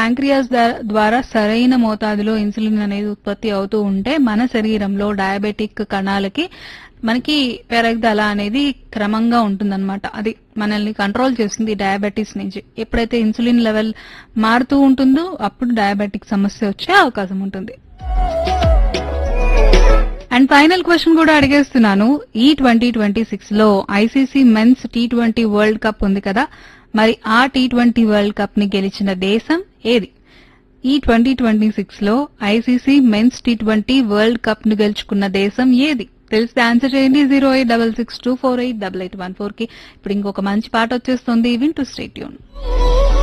pancreas దా- ద్వారా సరైన మోతాదులో ఇన్సులిన్ అనేది ఉత్పత్తి అవుతూ ఉంటే మన శరీరంలో డయాబెటిక్ కణాలకి మనకి పెరగదల అనేది క్రమంగా ఉంటుందన్నమాట అది మనల్ని కంట్రోల్ చేస్తుంది డయాబెటీస్ నుంచి ఎప్పుడైతే ఇన్సులిన్ లెవెల్ మారుతూ ఉంటుందో అప్పుడు డయాబెటిక్ సమస్య వచ్చే అవకాశం ఉంటుంది అండ్ ఫైనల్ క్వశ్చన్ కూడా అడిగేస్తున్నాను ఈ ట్వంటీ ట్వంటీ సిక్స్ లో ICC men's T twenty world cup ఉంది కదా మరి ఆ టీ ట్వంటీ వరల్డ్ కప్ ని గెలిచిన దేశం ఏది ఈ ట్వంటీ ట్వంటీ సిక్స్ లో ICC men's T twenty world cup ను గెలుచుకున్న దేశం ఏది తెలిస్తే ఆన్సర్ చేయండి zero eight double six two four eight double eight one four కి ఇప్పుడు ఇంకొక మంచి పాట వచ్చేస్తుంది వింటూ స్టేట్యూన్